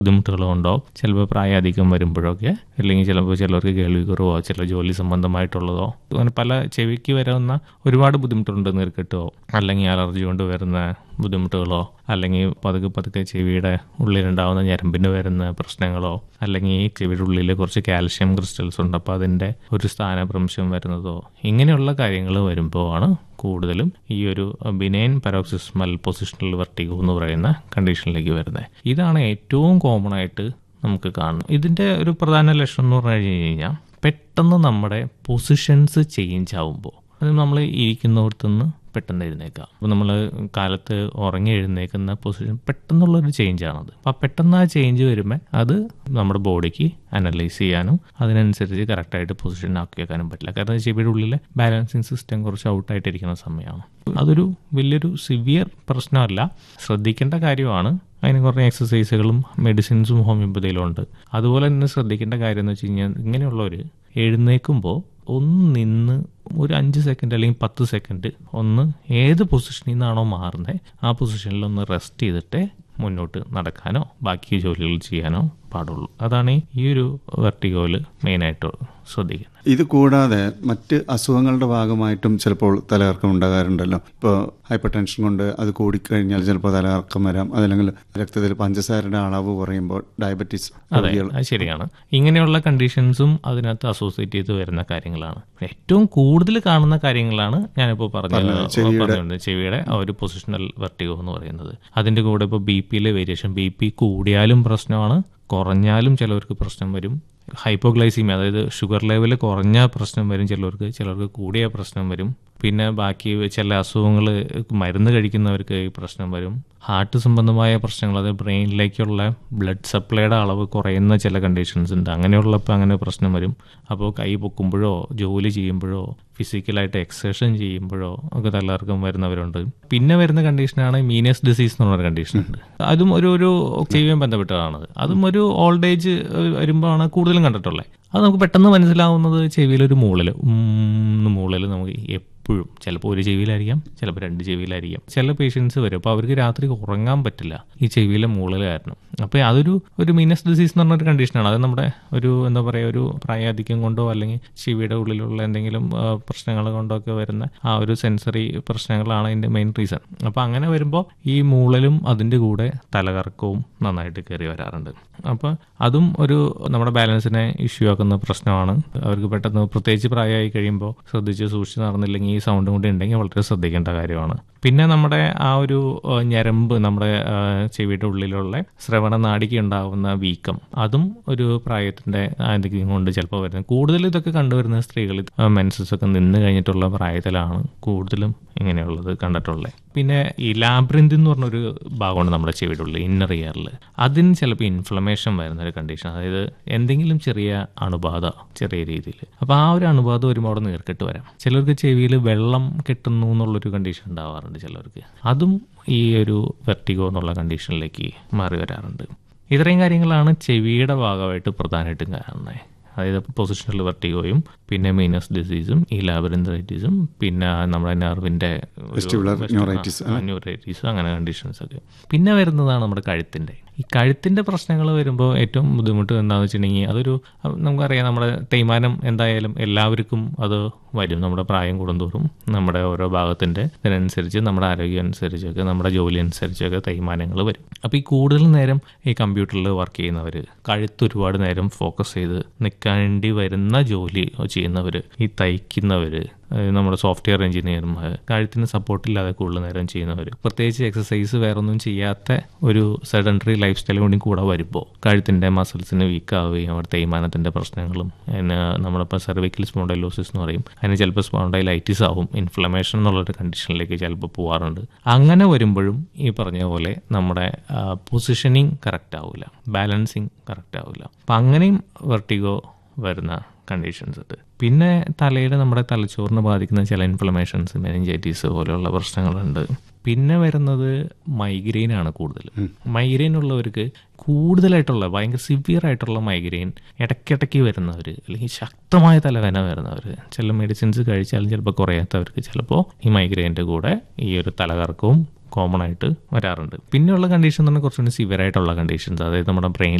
ബുദ്ധിമുട്ടുകളുണ്ടോ ചിലപ്പോൾ പ്രായാധിക്യം വരുമ്പോഴൊക്കെ അല്ലെങ്കിൽ ചിലപ്പോൾ ചിലർക്ക് കേൾവി കുറവോ ചില ജോലി സംബന്ധമായിട്ടുള്ളതോ അങ്ങനെ പല ചെവിക്ക് വരുന്ന ഒരുപാട് ബുദ്ധിമുട്ടുണ്ട് നീർക്കെട്ടോ അല്ലെങ്കിൽ അലർജി കൊണ്ട് വരുന്ന ബുദ്ധിമുട്ടുകളോ അല്ലെങ്കിൽ പതുക്കെ പതുക്കെ ചെവിയുടെ ഉള്ളിലുണ്ടാവുന്ന ഞരമ്പിന് വരുന്ന പ്രശ്നങ്ങളോ അല്ലെങ്കിൽ ഈ ചെവിയുടെ ഉള്ളിൽ കുറച്ച് കാൽഷ്യം ക്രിസ്റ്റൽസ് ഉണ്ട് അപ്പോൾ അതിൻ്റെ ഒരു സ്ഥാനഭ്രംശം വരുന്നതോ ഇങ്ങനെയുള്ള കാര്യങ്ങൾ വരുമ്പോൾ ആണ് കൂടുതലും ഈ ഒരു ബിനൈൻ പരോക്സിസ്മൽ പൊസിഷണൽ വെർട്ടിഗോ എന്ന് പറയുന്ന കണ്ടീഷനിലേക്ക് വരുന്നത് ഇതാണ് ഏറ്റവും കോമൺ ആയിട്ട് നമുക്ക് കാണുന്നത് ഇതിൻ്റെ ഒരു പ്രധാന ലക്ഷണം എന്ന് പറഞ്ഞു കഴിഞ്ഞാൽ പെട്ടെന്ന് നമ്മുടെ പൊസിഷൻസ് ചേഞ്ച് ആവുമ്പോൾ അത് നമ്മൾ ഇരിക്കുന്നിടത്തുനിന്ന് പെട്ടെന്ന് എഴുന്നേക്കാം അപ്പോൾ നമ്മൾ കാലത്ത് ഉറങ്ങി എഴുന്നേക്കുന്ന പൊസിഷൻ പെട്ടെന്നുള്ളൊരു ചേഞ്ചാണത് അപ്പോൾ പെട്ടെന്ന് ആ ചേഞ്ച് വരുമ്പോൾ അത് നമ്മുടെ ബോഡിക്ക് അനലൈസ് ചെയ്യാനും അതിനനുസരിച്ച് കറക്റ്റായിട്ട് പൊസിഷൻ ആക്കി വെക്കാനും പറ്റില്ല കാരണം ചെവിയുടെ ഉള്ളിലെ ബാലൻസിങ് സിസ്റ്റം കുറച്ച് ഔട്ടായിട്ടിരിക്കുന്ന സമയമാണ് അതൊരു വലിയൊരു സിവിയർ പ്രശ്നമല്ല ശ്രദ്ധിക്കേണ്ട കാര്യമാണ് അതിന് കുറേ എക്സസൈസുകളും മെഡിസിൻസും ഹോമിയോപ്പതിയിലും ഉണ്ട് അതുപോലെ തന്നെ ശ്രദ്ധിക്കേണ്ട കാര്യം എന്ന് വെച്ച് കഴിഞ്ഞാൽ ഇങ്ങനെയുള്ളവർ എഴുന്നേൽക്കുമ്പോൾ ഒന്ന് നിന്ന് ഒരു അഞ്ച് സെക്കൻഡ് അല്ലെങ്കിൽ പത്ത് സെക്കൻഡ് ഒന്ന് ഏത് പൊസിഷനിൽ നിന്നാണോ മാറുന്നത് ആ പൊസിഷനിൽ ഒന്ന് റെസ്റ്റ് ചെയ്തിട്ട് മുന്നോട്ട് നടക്കാനോ ബാക്കി ജോലികൾ ചെയ്യാനോ പാടുള്ളൂ അതാണ് ഈ ഒരു വെർട്ടിഗോയിൽ മെയിനായിട്ട് ശ്രദ്ധിക്കുന്നത് ഇത് കൂടാതെ മറ്റ് അസുഖങ്ങളുടെ ഭാഗമായിട്ടും ചിലപ്പോൾ തലകറക്കം ഉണ്ടാകാറുണ്ടല്ലോ ഇപ്പോൾ ഹൈപ്പർ ടെൻഷൻ കൊണ്ട് അത് കൂടിക്കഴിഞ്ഞാൽ ചിലപ്പോൾ തലകറക്കം വരാം അതല്ലെങ്കിൽ രക്തത്തിൽ പഞ്ചസാരയുടെ അളവ് കുറയുമ്പോൾ ഡയബറ്റീസ് അതെ അത് ശരിയാണ് ഇങ്ങനെയുള്ള കണ്ടീഷൻസും അതിനകത്ത് അസോസിയേറ്റ് ചെയ്ത് വരുന്ന കാര്യങ്ങളാണ് ഏറ്റവും കൂടുതൽ കാണുന്ന കാര്യങ്ങളാണ് ഞാനിപ്പോൾ പറഞ്ഞത് പറഞ്ഞത് ചെവിയുടെ ആ ഒരു പൊസിഷണൽ വെർട്ടിഗോ എന്ന് പറയുന്നത് അതിൻ്റെ കൂടെ ഇപ്പോൾ ബി പിയിലെ വേരിയേഷൻ ബി പി കൂടിയാലും പ്രശ്നമാണ് കുറഞ്ഞാലും ചിലവർക്ക് പ്രശ്നം വരും ഹൈപ്പോഗ്ലൈസീമിയ അതായത് ഷുഗർ ലെവൽ കുറഞ്ഞ പ്രശ്നം വരും ചിലർക്ക് ചിലർക്ക് കൂടിയ പ്രശ്നം വരും പിന്നെ ബാക്കി ചില അസുഖങ്ങൾ മരുന്ന് കഴിക്കുന്നവർക്ക് ഈ പ്രശ്നം വരും ഹാർട്ട് സംബന്ധമായ പ്രശ്നങ്ങൾ അതായത് ബ്രെയിനിലേക്കുള്ള ബ്ലഡ് സപ്ലൈയുടെ അളവ് കുറയുന്ന ചില കണ്ടീഷൻസ് ഉണ്ട് അങ്ങനെയുള്ളപ്പോൾ അങ്ങനെ പ്രശ്നം വരും അപ്പോൾ കൈ പൊക്കുമ്പോഴോ ജോലി ചെയ്യുമ്പോഴോ ഫിസിക്കലായിട്ട് എക്സസൈസ് ചെയ്യുമ്പോഴോ ഒക്കെ തലകർക്കം വരുന്നവരുണ്ട് പിന്നെ വരുന്ന കണ്ടീഷനാണ് മീനസ് ഡിസീസ് എന്ന് പറഞ്ഞ കണ്ടീഷൻ ഉണ്ട് അതും ഒരു ഒരു ചെവിയും ബന്ധപ്പെട്ടതാണ് അതും ഒരു ഓൾഡ് ഏജ് വരുമ്പോഴാണ് കൂടുതലും കണ്ടിട്ടുള്ളത് അത് നമുക്ക് പെട്ടെന്ന് മനസ്സിലാവുന്നത് ചെവിയിലൊരു മൂളൽ മൂളൽ നമുക്ക് എപ്പോഴും ചിലപ്പോൾ ഒരു ചെവിയിലായിരിക്കാം ചിലപ്പോൾ രണ്ട് ചെവിയിലായിരിക്കാം ചില പേഷ്യൻസ് വരും അപ്പോൾ അവർക്ക് രാത്രി ഉറങ്ങാൻ പറ്റില്ല ഈ ചെവിയിലെ മൂളൽ കാരണം അപ്പോൾ അതൊരു ഒരു മീനസ് ഡിസീസ് എന്ന് പറഞ്ഞൊരു കണ്ടീഷനാണ് അത് നമ്മുടെ ഒരു എന്താ പറയുക ഒരു പ്രായാധിക്യം കൊണ്ടോ അല്ലെങ്കിൽ ചെവിയുടെ ഉള്ളിലുള്ള എന്തെങ്കിലും പ്രശ്നങ്ങൾ കൊണ്ടോ ഒക്കെ വരുന്ന ആ ഒരു സെൻസറി പ്രശ്നങ്ങളാണ് അതിൻ്റെ മെയിൻ റീസൺ അപ്പോൾ അങ്ങനെ വരുമ്പോൾ ഈ മൂളലും അതിൻ്റെ കൂടെ തലകറക്കവും നന്നായിട്ട് കയറി വരാറുണ്ട് അപ്പോൾ അതും ഒരു നമ്മുടെ ബാലൻസിനെ ഇഷ്യൂ ആക്കുന്ന പ്രശ്നമാണ് അവർക്ക് പെട്ടെന്ന് പ്രത്യേകിച്ച് പ്രായമായി കഴിയുമ്പോൾ ശ്രദ്ധിച്ച് സൂക്ഷിച്ച് നടന്നില്ലെങ്കിൽ ഈ സൗണ്ടും കൂടി ഉണ്ടെങ്കിൽ വളരെ ശ്രദ്ധിക്കേണ്ട കാര്യമാണ് പിന്നെ നമ്മുടെ ആ ഒരു ഞരമ്പ് നമ്മുടെ ചെവിയുടെ ഉള്ളിലുള്ള ശ്രവണ നാടിക്ക് ഉണ്ടാകുന്ന വീക്കം അതും ഒരു പ്രായത്തിന്റെ ആധിക്യം കൊണ്ട് ചിലപ്പോൾ വരുന്നത് കൂടുതൽ ഇതൊക്കെ കണ്ടുവരുന്ന സ്ത്രീകൾ മെൻസസ് ഒക്കെ നിന്ന് കഴിഞ്ഞിട്ടുള്ള പ്രായത്തിലാണ് കൂടുതലും ഇങ്ങനെയുള്ളത് കണ്ടിട്ടുള്ളത് പിന്നെ ഈ ലാബ്രിന്ത് എന്ന് പറഞ്ഞൊരു ഭാഗമുണ്ട് നമ്മുടെ ചെവിയുടെ ഉള്ളിൽ ഇന്നർ ഇയറിൽ അതിന് ചിലപ്പോൾ ഇൻഫ്ലമേഷൻ വരുന്ന ഒരു കണ്ടീഷൻ അതായത് എന്തെങ്കിലും ചെറിയ അണുബാധ ചെറിയ രീതിയിൽ അപ്പോൾ ആ ഒരു അണുബാധ വരുമ്പോൾ അവിടെ നീർക്കെട്ട് വരാം ചിലർക്ക് ചെവിയിൽ വെള്ളം കെട്ടുന്നു എന്നുള്ളൊരു കണ്ടീഷൻ ഉണ്ടാവാറുണ്ട് ചിലർക്ക് അതും ഈ ഒരു വെർട്ടിഗോ എന്നുള്ള കണ്ടീഷനിലേക്ക് മാറി വരാറുണ്ട് ഇത്രയും കാര്യങ്ങളാണ് ചെവിയുടെ ഭാഗമായിട്ട് പ്രധാനമായിട്ടും കാണുന്നത് അതായത് പൊസിഷണൽ വെർട്ടിഗോയും പിന്നെ മീനസ് ഡിസീസും ഈ ലാബറിൻഡറൈറ്റീസും പിന്നെ നമ്മുടെ നെർവിന്റെ ന്യൂറൈറ്റീസ് അങ്ങനെ കണ്ടീഷൻസ് ഒക്കെ പിന്നെ വരുന്നതാണ് നമ്മുടെ കഴുത്തിന്റെ ഈ കഴുത്തിന്റെ പ്രശ്നങ്ങൾ വരുമ്പോൾ ഏറ്റവും ബുദ്ധിമുട്ട് എന്താണെന്ന് വെച്ചിട്ടുണ്ടെങ്കിൽ അതൊരു നമുക്കറിയാം നമ്മുടെ തേയ്മാനം എന്തായാലും എല്ലാവർക്കും അത് വരും നമ്മുടെ പ്രായം കൂടുന്തോറും നമ്മുടെ ഓരോ ഭാഗത്തിന്റെ ഇതിനനുസരിച്ച് നമ്മുടെ ആരോഗ്യം അനുസരിച്ചൊക്കെ നമ്മുടെ ജോലി അനുസരിച്ചൊക്കെ തേയ്മാനങ്ങൾ വരും അപ്പോൾ ഈ കൂടുതൽ നേരം ഈ കമ്പ്യൂട്ടറിൽ വർക്ക് ചെയ്യുന്നവർ കഴുത്ത് ഒരുപാട് നേരം ഫോക്കസ് ചെയ്ത് നിൽക്കേണ്ടി വരുന്ന ജോലി ചെയ്യുന്നവർ ഈ തയ്ക്കുന്നവർ നമ്മുടെ സോഫ്റ്റ്വെയർ എഞ്ചിനീയർമാർ കഴുത്തിന് സപ്പോർട്ടില്ലാതെ കൂടുതൽ നേരം ചെയ്യുന്നവർ പ്രത്യേകിച്ച് എക്സസൈസ് വേറൊന്നും ചെയ്യാത്ത ഒരു സെഡൻറ്ററി ലൈഫ് സ്റ്റൈൽ കൂടി കൂടെ വരുമ്പോൾ കഴുത്തിൻ്റെ മസിൽസിന് വീക്ക് ആവുകയും അവിടെ തേയ്മാനത്തിൻ്റെ പ്രശ്നങ്ങളും അതിന് നമ്മളിപ്പോൾ സെർവിക്കൽ സ്പോണ്ടൈലോസിസ് എന്ന് പറയും അതിന് ചിലപ്പോൾ സ്പോണ്ടൈലൈറ്റിസ് ആവും ഇൻഫ്ലമേഷൻ എന്നുള്ളൊരു കണ്ടീഷനിലേക്ക് ചിലപ്പോൾ പോകാറുണ്ട് അങ്ങനെ വരുമ്പോഴും ഈ പറഞ്ഞ പോലെ നമ്മുടെ പൊസിഷനിങ് കറക്റ്റ് ആവില്ല ബാലൻസിങ് കറക്റ്റ് ആവില്ല അപ്പം അങ്ങനെയും വെർട്ടിഗോ വരുന്ന കണ്ടീഷൻസ് ഉണ്ട് പിന്നെ തലയുടെ നമ്മുടെ തലച്ചോറിനെ ബാധിക്കുന്ന ചില ഇൻഫ്ലമേഷൻസ് മെനിഞ്ചൈറ്റീസ് പോലെയുള്ള പ്രശ്നങ്ങളുണ്ട് പിന്നെ വരുന്നത് മൈഗ്രെയിൻ ആണ് കൂടുതൽ മൈഗ്രെയിൻ ഉള്ളവർക്ക് കൂടുതലായിട്ടുള്ള ഭയങ്കര സിവിയർ ആയിട്ടുള്ള മൈഗ്രെയിൻ ഇടയ്ക്കിടയ്ക്ക് വരുന്നവർ അല്ലെങ്കിൽ ശക്തമായ തലവേദന വരുന്നവർ ചില മെഡിസിൻസ് കഴിച്ചാലും ചിലപ്പോൾ കുറയാത്തവർക്ക് ചിലപ്പോൾ ഈ മൈഗ്രെയിൻ്റെ കൂടെ ഈ ഒരു തലകറക്കവും കോമൺ ആയിട്ട് വരാറുണ്ട് പിന്നെയുള്ള കണ്ടീഷൻ എന്ന് പറഞ്ഞാൽ കുറച്ചുകൂടി സിവിയർ ആയിട്ടുള്ള കണ്ടീഷൻസ് അതായത് നമ്മുടെ ബ്രെയിൻ